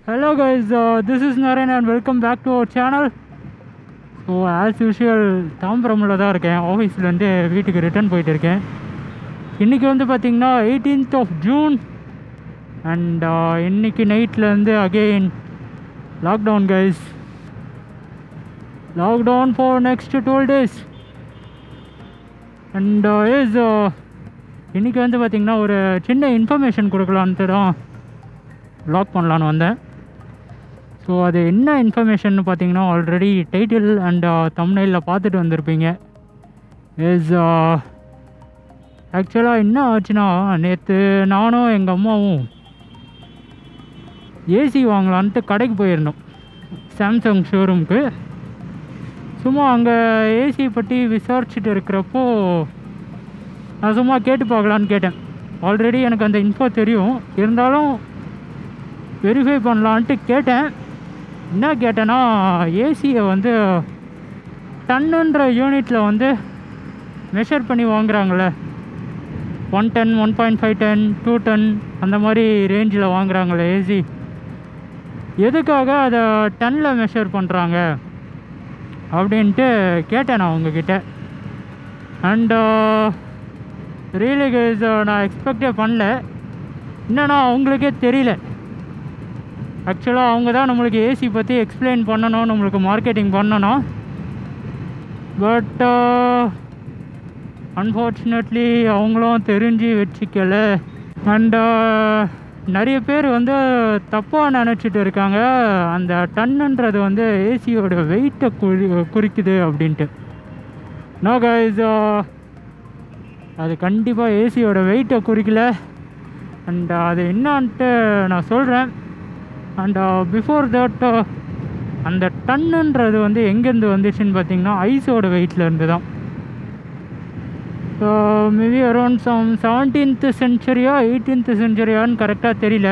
Hello guys, uh, this is Naren and welcome back to our channel. So as usual தாம்பரமில் தான் இருக்கேன் ஆஃபீஸ்லேருந்து வீட்டுக்கு ரிட்டர்ன் போயிட்டு இருக்கேன் இன்றைக்கி வந்து பார்த்திங்கன்னா எயிட்டீன்த் ஆஃப் ஜூன் அண்ட் இன்னைக்கு நைட்லேருந்து again lockdown guys lockdown for next twelve days and is இன்றைக்கி வந்து பார்த்திங்கன்னா ஒரு சின்ன இன்ஃபர்மேஷன் கொடுக்கலான்ட்டு தான் வ்ளாக் பண்ணலான்னு வந்தேன் ஸோ அது என்ன இன்ஃபர்மேஷன் பார்த்தீங்கன்னா ஆல்ரெடி டைட்டில் அண்ட் தம்னைலில் பார்த்துட்டு வந்திருப்பீங்க இஸ் ஆக்சுவலாக என்ன ஆச்சுன்னா நேற்று நானும் எங்கள் அம்மாவும் ஏசி வாங்கலான்ட்டு கடைக்கு போயிருந்தோம் சாம்சங் ஷோரூமுக்கு சும்மா அங்கே ஏசி பற்றி விசாரிச்சுட்டு இருக்கிறப்போ நான் சும்மா கேட்டு பார்க்கலான்னு கேட்டேன் ஆல்ரெடி எனக்கு அந்த இன்ஃபோ தெரியும் இருந்தாலும் வெரிஃபை பண்ணலான்ட்டு கேட்டேன் என்ன கேட்டேன்னா ஏசியை வந்து டன்னுன்ற யூனிட்டில் வந்து மெஷர் பண்ணி வாங்குறாங்களே one ton one point five ton two ton அந்த மாதிரி ரேஞ்சில் வாங்குறாங்களே ஏசி எதுக்காக அதை டன்னில் மெஷர் பண்ணுறாங்க அப்படின்ட்டு கேட்டேன் நான் உங்ககிட்ட அண்டு ரியலி கைஸ் நான் எக்ஸ்பெக்டே பண்ணல என்னன்னா அவங்களுக்கே தெரியல ஆக்சுவலாக அவங்க தான் நம்மளுக்கு ஏசி பற்றி எக்ஸ்பிளைன் பண்ணணும் நம்மளுக்கு மார்க்கெட்டிங் பண்ணணும் பட் அன்ஃபார்ச்சுனேட்லி அவங்களும் தெரிஞ்சு வச்சுக்கல அண்ட் நிறைய பேர் வந்து தப்பாக நினச்சிட்டு இருக்காங்க அந்த டன்னுன்றது வந்து ஏசியோட வெயிட்டை குறி குறிக்குது அப்படின்ட்டு நோ கைஸ் அது கண்டிப்பாக ஏசியோட வெயிட்டை குறிக்கல அண்ட் அது என்னான்ட்டு நான் சொல்கிறேன் அண்ட் பிஃபோர் தட் அந்த டன்னுன்றது வந்து எங்கேருந்து வந்துச்சுன்னு பார்த்தீங்கன்னா ஐஸோட வெயிட்லேருந்து தான் so maybe around some seventeenth சென்ச்சுரியா எயிட்டீன்த் சென்ச்சுரியான்னு கரெக்டாக தெரியல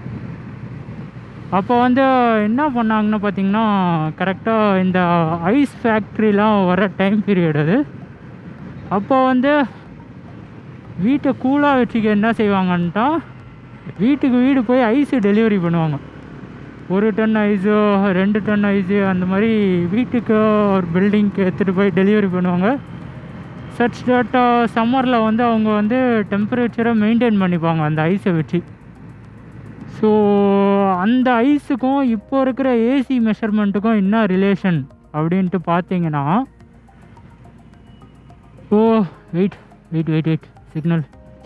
அப்போ வந்து என்ன பண்ணாங்கன்னு பார்த்தீங்கன்னா கரெக்டாக இந்த ஐஸ் ஃபேக்ட்ரிலாம் வர டைம் பீரியட் அது அப்போ வந்து வீட்டை கூலாக வச்சுக்க என்ன செய்வாங்கன்ட்டா வீட்டுக்கு வீடு போய் ஐஸு டெலிவரி பண்ணுவாங்க ஒரு டன் ஐஸோ ரெண்டு டன் ஐஸு அந்த மாதிரி வீட்டுக்கு ஒரு பில்டிங்க்கு எடுத்துகிட்டு போய் டெலிவரி பண்ணுவாங்க சச் தட் சம்மரில் வந்து அவங்க வந்து டெம்பரேச்சரை மெயின்டைன் பண்ணிப்பாங்க அந்த ஐஸை வச்சு ஸோ அந்த ஐஸுக்கும் இப்போ இருக்கிற ஏசி மெஷர்மெண்ட்டுக்கும் என்ன ரிலேஷன் அப்படின்ட்டு பார்த்தீங்கன்னா oh wait wait wait wait signal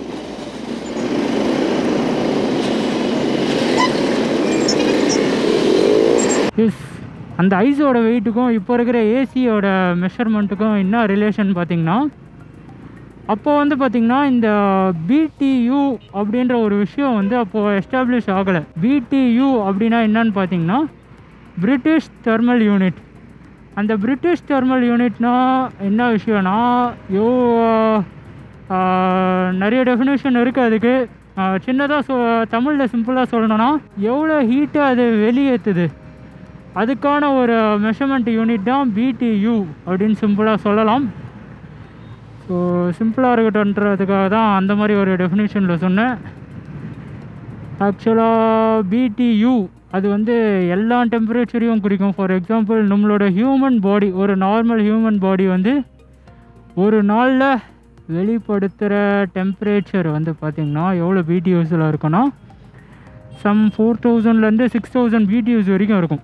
yes அந்த ஐஸோட வெயிட்டுக்கும் இப்போ இருக்கிற ஏசியோட மெஷர்மெண்ட்டுக்கும் என்ன ரிலேஷன் பார்த்தீங்கன்னா அப்போ வந்து பார்த்திங்கன்னா இந்த பிடியு அப்படின்ற ஒரு விஷயம் வந்து அப்போது எஸ்டாப்ளிஷ் ஆகலை பிடியு அப்படின்னா என்னன்னு பார்த்தீங்கன்னா பிரிட்டிஷ் தெர்மல் யூனிட் அந்த பிரிட்டிஷ் தெர்மல் யூனிட்னா என்ன விஷயம்னா யோ நிறைய டெஃபினேஷன் இருக்குது அதுக்கு சின்னதாக சொ தமிழில் சிம்பிளாக சொல்லணும்னா எவ்வளோ ஹீட்டை அது வெளியேற்றுது அதுக்கான ஒரு மெஷர்மெண்ட் யூனிட் தான் பிடியு அப்படின்னு சிம்பிளாக சொல்லலாம் ஸோ சிம்பிளாக இருக்கட்டும்ன்றதுக்காக தான் அந்த மாதிரி ஒரு டெஃபினேஷனில் சொன்னேன் ஆக்சுவலாக பிடியு அது வந்து எல்லா டெம்பரேச்சரையும் குறிக்கும் ஃபார் எக்ஸாம்பிள் நம்மளோட ஹியூமன் பாடி ஒரு நார்மல் ஹியூமன் பாடி வந்து ஒரு நாளில் வெளிப்படுத்துகிற டெம்பரேச்சர் வந்து பார்த்திங்கன்னா எவ்வளோ பிடியூஸில் இருக்குன்னா சம் ஃபோர் தௌசண்ட்லேருந்து சிக்ஸ் தௌசண்ட் பிடியூஸ் வரைக்கும் இருக்கும்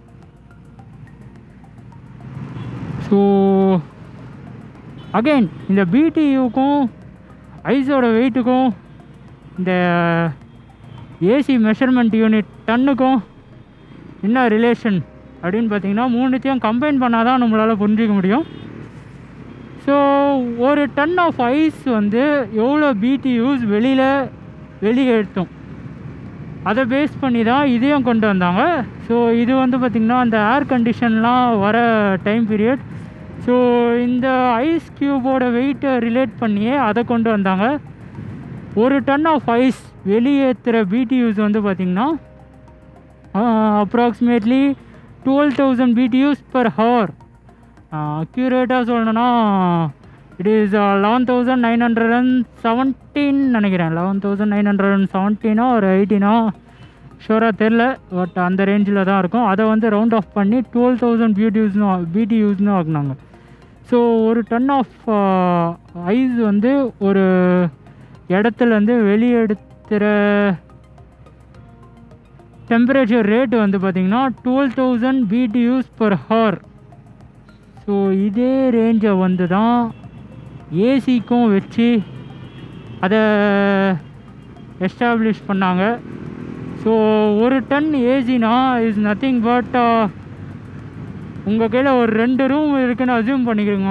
ஸோ அகெயின் இந்த பிடியூக்கும் ஐஸோட வெயிட்டுக்கும் இந்த ஏசி மெஷர்மெண்ட் யூனிட் டன்னுக்கும் என்ன ரிலேஷன் அப்படின்னு பார்த்தீங்கன்னா மூணுத்தையும் கம்பைன் பண்ணால் தான் நம்மளால் புரிஞ்சிக்க முடியும் ஸோ ஒரு டன் ஆஃப் ஐஸ் வந்து எவ்வளோ பிடியூஸ் வெளியில் வெளியேற்றும் அதை பேஸ் பண்ணி தான் இதையும் கொண்டு வந்தாங்க ஸோ இது வந்து பார்த்திங்கன்னா அந்த ஏர் கண்டிஷன்லாம் வர டைம் பீரியட் ஸோ இந்த ஐஸ் க்யூபோட வெயிட்டை ரிலேட் பண்ணியே அதை கொண்டு வந்தாங்க ஒரு டன் ஆஃப் ஐஸ் வெளியேற்றுற பிடியூஸ் வந்து பார்த்திங்கன்னா approximately twelve thousand BTUs per hour அக்யூரேட்டாக சொல்லணுன்னா it is eleven thousand nine hundred and seventeen நினைக்கிறேன் eleven thousand nine hundred and செவன்டீனோ ஒரு எயிட்டீனோ ஷூராக தெரில பட் அந்த ரேஞ்சில் தான் இருக்கும் அதை வந்து ரவுண்ட் ஆஃப் பண்ணி டுவெல் தௌசண்ட் பியூட்டியூஸ்னு பிடியூஸ்னு ஆக்குனாங்க ஸோ ஒரு டன் ஆஃப் ஐஸ் வந்து ஒரு இடத்துலேருந்து வெளியெடுத்துகிற டெம்பரேச்சர் ரேட் வந்து பார்த்திங்கன்னா twelve thousand BTUs per hour so இதே ரேஞ்சை வந்து தான் ஏசிக்கும் வச்சு அதை எஸ்டாப்ளிஷ் பண்ணாங்க ஸோ ஒரு டன் ஏசினா இஸ் நத்திங் பட் உங்கள் கையில் ஒரு ரெண்டு ரூம் இருக்குன்னு அசியூம் பண்ணிக்கிறோங்க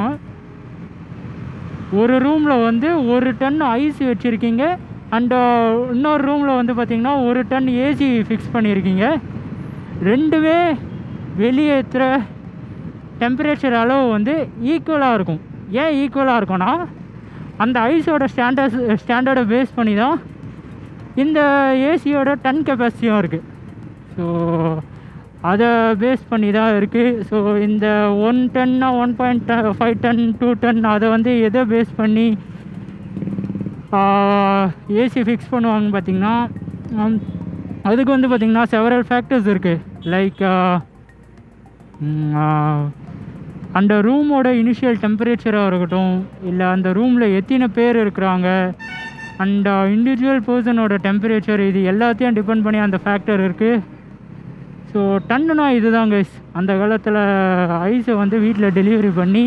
ஒரு ரூமில் வந்து ஒரு டன் ஐஸ் வச்சுருக்கீங்க அண்டு இன்னொரு ரூமில் வந்து பார்த்திங்கன்னா ஒரு டன் ஏசி ஃபிக்ஸ் பண்ணியிருக்கீங்க ரெண்டுமே வெளியேற்றுற டெம்பரேச்சர் அளவு வந்து ஈக்குவலாக இருக்கும் ஏன் ஈக்குவலாக இருக்கும்னா அந்த ஐஸோட ஸ்டாண்டர்ட்ஸ் ஸ்டாண்டர்டை பேஸ் பண்ணி தான் இந்த ஏசியோட டன் கெப்பாசிட்டியும் இருக்குது ஸோ அதை பேஸ் பண்ணி தான் இருக்குது ஸோ இந்த ஒன் டன்னா one point five ton two ton அதை வந்து எதை பேஸ் பண்ணி ஏசி ஃபிக்ஸ் பண்ணுவாங்கன்னு பார்த்தீங்கன்னா ஹம், அதுக்கு வந்து பார்த்திங்கன்னா செவரல் ஃபேக்டர்ஸ் இருக்குது லைக் அந்த ரூமோட இனிஷியல் டெம்பரேச்சராக இருக்கட்டும் இல்லை அந்த ரூமில் எத்தனை பேர் இருக்கிறாங்க அண்ட் இண்டிவிஜுவல் பர்சனோட டெம்பரேச்சர் இது எல்லாத்தையும் டிபெண்ட் பண்ணி அந்த ஃபேக்டர் இருக்குது ஸோ டன்னுனா இதுதான் கைஸ் அந்த காலத்தில் ஐஸை வந்து வீட்டில் டெலிவரி பண்ணி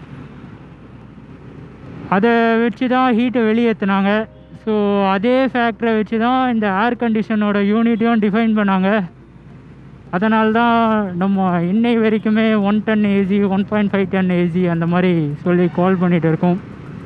அதை வச்சு தான் ஹீட்டை வெளியேற்றினாங்க ஸோ அதே ஃபேக்டரை வச்சு தான் இந்த ஏர் கண்டிஷனோட யூனிட்டையும் டிஃபைன் பண்ணாங்க அதனால தான் நம்ம இன்னை வரைக்குமே one ton AC one point five ton AC அந்த மாதிரி சொல்லி கால் பண்ணிகிட்டு இருக்கோம்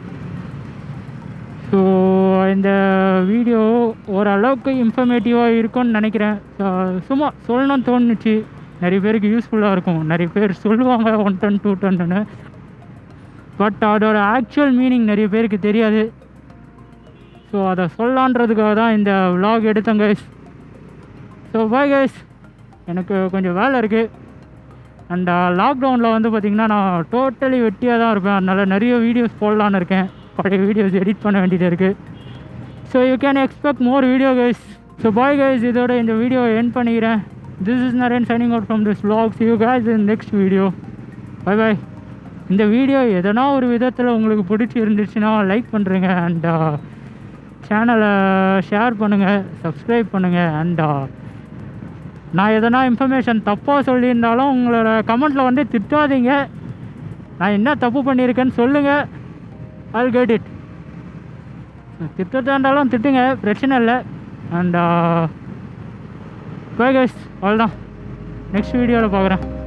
ஸோ இந்த வீடியோ ஓரளவுக்கு இன்ஃபர்மேட்டிவாக இருக்கும்னு நினைக்கிறேன் So, சும்மா சொல்லணும்னு தோணுச்சு நிறைய பேருக்கு யூஸ்ஃபுல்லாக இருக்கும் நிறைய பேர் சொல்லுவாங்க ஒன் டன் டூ டன்னு பட் அதோட ஆக்சுவல் மீனிங் நிறைய பேருக்கு தெரியாது ஸோ அதை சொல்லலான்றதுக்காக தான் இந்த vlog எடுத்தேன் கைஸ் ஸோ பாய் கைஸ் எனக்கு கொஞ்சம் வேலை இருக்குது அண்ட் லாக்டவுனில் வந்து பார்த்திங்கன்னா நான் டோட்டலி வெட்டியாக தான் இருப்பேன் அதனால் நிறைய வீடியோஸ் போடலான்னு இருக்கேன் பழைய வீடியோஸ் எடிட் பண்ண வேண்டியது இருக்குது so you can expect more video guys so bye guys இதோட இந்த வீடியோ என் பண்ணிக்கிறேன் this is Naren signing out from this vlog see you guys in next video bye bye இந்த வீடியோ எதனா ஒரு விதத்தில் உங்களுக்கு பிடிச்சி இருந்துச்சுன்னா லைக் பண்ணுறேங்க அண்ட் சேனலை ஷேர் பண்ணுங்கள் சப்ஸ்கிரைப் பண்ணுங்கள் அண்ட் நான் எதனா இன்ஃபர்மேஷன் தப்பாக சொல்லியிருந்தாலும் உங்களோட கமெண்ட்டில் வந்து திட்டாதீங்க நான் என்ன தப்பு பண்ணியிருக்கேன்னு சொல்லுங்கள் I'll get it திட்டத்தா இருந்தாலும் திட்டுங்க பிரச்சனை இல்லை அண்ட் பை கைஸ் அவ்வளோதான் நெக்ஸ்ட் வீடியோவில் பார்க்குறேன்